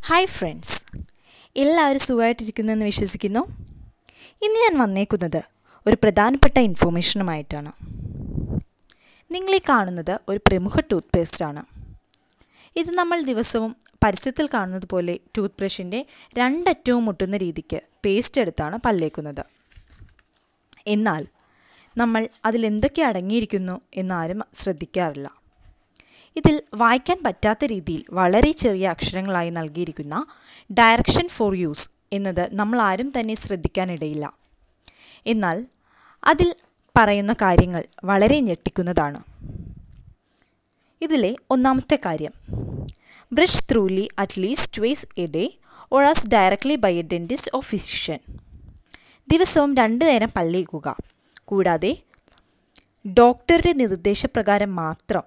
hi friends എല്ലാവരും സുഖമായിട്ടിരിക്കുന്നു എന്ന് വിശ്വസിക്കുന്നു ഇന്ന് ഞാൻ വന്നേക്കുന്നത് ഒരു പ്രധാനപ്പെട്ട ഇൻഫോർമേഷനുമായിട്ടാണ് നിങ്ങളീ കാണുന്നത് ഒരു പ്രമുഖ ടൂത്ത് പേസ്റ്റാണ് ഇത് നമ്മൾ ദിവസവും പരസ്യത്തിൽ കാണുന്നത് പോലെ ടൂത്ത് ബ്രഷിൻ്റെ രണ്ടറ്റവും മുട്ടുന്ന രീതിക്ക് പേസ്റ്റ് എടുത്താണ് പല്ലേക്കുന്നത് എന്നാൽ നമ്മൾ അതിലെന്തൊക്കെ അടങ്ങിയിരിക്കുന്നു എന്നാരും ശ്രദ്ധിക്കാറില്ല ഇതിൽ വായിക്കാൻ പറ്റാത്ത രീതിയിൽ വളരെ ചെറിയ അക്ഷരങ്ങളായി നൽകിയിരിക്കുന്ന ഡയറക്ഷൻ ഫോർ യൂസ് എന്നത് നമ്മൾ ആരും തന്നെ ശ്രദ്ധിക്കാനിടയില്ല എന്നാൽ അതിൽ പറയുന്ന കാര്യങ്ങൾ വളരെ ഞെട്ടിക്കുന്നതാണ് ഇതിലെ ഒന്നാമത്തെ കാര്യം brush thoroughly at least twice a day or as directly by a dentist or physician ദിവസവും രണ്ട് നേരം പല്ലേക്കുക കൂടാതെ ഡോക്ടറുടെ നിർദ്ദേശപ്രകാരം മാത്രം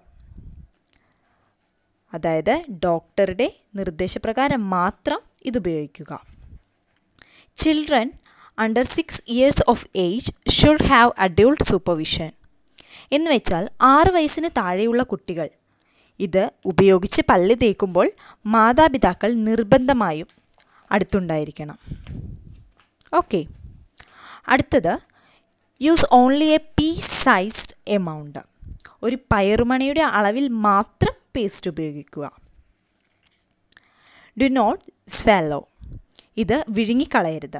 അതായത് ഡോക്ടറുടെ നിർദ്ദേശപ്രകാരം മാത്രം ഇത് ഉപയോഗിക്കുക children under six years of age should have adult supervision എന്ന് വെച്ചാൽ ആറ് വയസ്സിന് താഴെയുള്ള കുട്ടികൾ ഇത് ഉപയോഗിച്ച് പല്ല് തേക്കുമ്പോൾ മാതാപിതാക്കൾ നിർബന്ധമായും അടുത്തുണ്ടായിരിക്കണം ഓക്കെ അടുത്തത് use only a pea sized amount ഒരു പയറുമണിയുടെ അളവിൽ മാത്രം പേസ്റ്റ് ഉപയോഗിക്കുക ഡു നോട്ട് സ്വല്ലോ ഇത് വിഴുങ്ങിക്കളയരുത്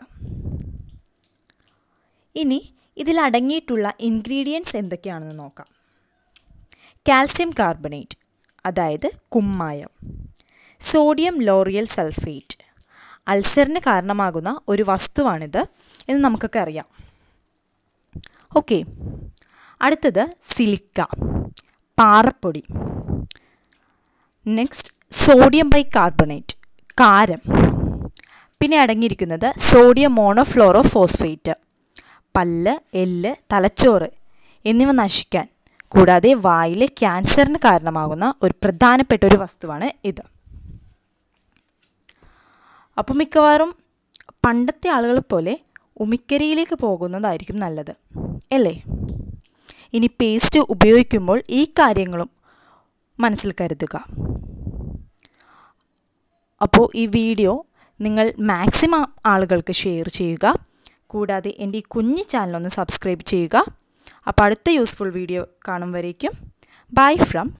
ഇനി ഇതിൽ അടങ്ങിയിട്ടുള്ള ഇൻഗ്രീഡിയൻസ് എന്തൊക്കെയാണെന്ന് നോക്കാം കാൽസ്യം കാർബണേറ്റ് അതായത് കുമ്മായം സോഡിയം ലോറിയൽ സൾഫേറ്റ് അൾസറിന് കാരണമാകുന്ന ഒരു വസ്തുവാണിത് എന്ന് നമുക്കൊക്കെ അറിയാം ഓക്കെ അടുത്തത് സിലിക്ക പാറപ്പൊടി നെക്സ്റ്റ് സോഡിയം ബൈ കാർബണേറ്റ് കാരം പിന്നെ അടങ്ങിയിരിക്കുന്നത് സോഡിയം മോണോഫ്ലോറോ ഫോസ്ഫേറ്റ് പല്ല് എല്ല് തലച്ചോറ് എന്നിവ നശിക്കാൻ കൂടാതെ വായിലെ ക്യാൻസറിന് കാരണമാകുന്ന ഒരു പ്രധാനപ്പെട്ട ഒരു വസ്തുവാണ് ഇത് അപ്പോൾ മിക്കവാറും പണ്ടത്തെ ആളുകൾ പോലെ ഉമിക്കരിയിലേക്ക് പോകുന്നതായിരിക്കും നല്ലത് അല്ലേ ഇനി പേസ്റ്റ് ഉപയോഗിക്കുമ്പോൾ ഈ കാര്യങ്ങളും മനസ്സിൽ കരുതുക അപ്പോൾ ഈ വീഡിയോ നിങ്ങൾ മാക്സിമം ആളുകൾക്ക് ഷെയർ ചെയ്യുക കൂടാതെ എൻ്റെ ഈ കുഞ്ഞു ചാനൽ ഒന്ന് സബ്സ്ക്രൈബ് ചെയ്യുക അപ്പോൾ അടുത്ത യൂസ്ഫുൾ വീഡിയോ കാണും വരേക്കും ബൈ ഫ്രം